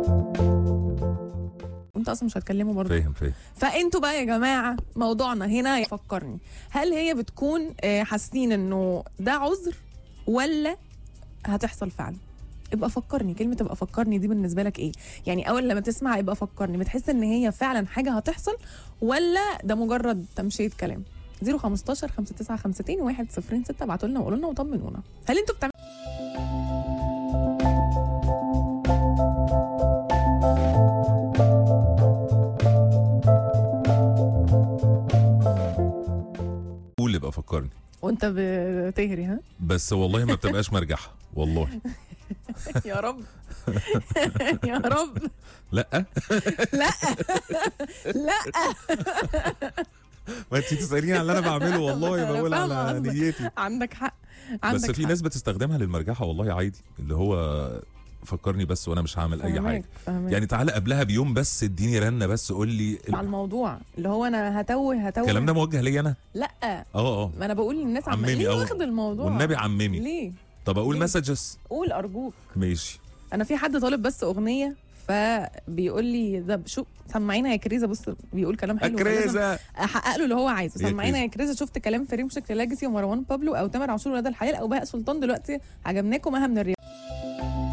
انت اصلا مش هتكلمه برضه فاهم فاهم فانتوا بقى يا جماعه موضوعنا هنا يفكرني هل هي بتكون آه، حاسين انه ده عذر ولا هتحصل فعلا ابقى فكرني كلمة ابقى فكرني دي بالنسبة لك ايه؟ يعني أول لما تسمع ابقى فكرني بتحس إن هي فعلا حاجة هتحصل ولا ده مجرد تمشية كلام؟ 015 5952 106 ابعتوا لنا وقولوا لنا وطمنونا هل انتوا بتعملوا قول يبقى فكرني وانت بتهري ها؟ بس والله ما بتبقاش مرجحه والله يا رب يا رب لا لا لا ما انت تساليني على اللي انا بعمله والله أنا بقول فاهمة على قصدك. نيتي عندك حق عندك بس في حق. ناس بتستخدمها للمرجحه والله عادي اللي هو فكرني بس وانا مش هعمل اي فهماك- حاجه فهماك. يعني تعالى قبلها بيوم بس اديني رنه بس قول لي مع الموضوع اللي هو انا هتوه هتوه الكلام ده موجه ليا انا لا اه اه ما انا بقول للناس عم عممي ليه أهو. واخد الموضوع والنبي عممي ليه طب اقول ليه؟ مسجز قول ارجوك ماشي انا في حد طالب بس اغنيه فبيقول لي ده شو سمعينا يا كريزه بص بيقول كلام حلو فلازم كريزه احقق له اللي هو عايزه يا سمعينا كريزة. يا كريزه شفت كلام فريم شكل لاجسي ومروان بابلو او تامر عاشور ولاد الحلال او بهاء سلطان دلوقتي عجبناكم اهم من الرياض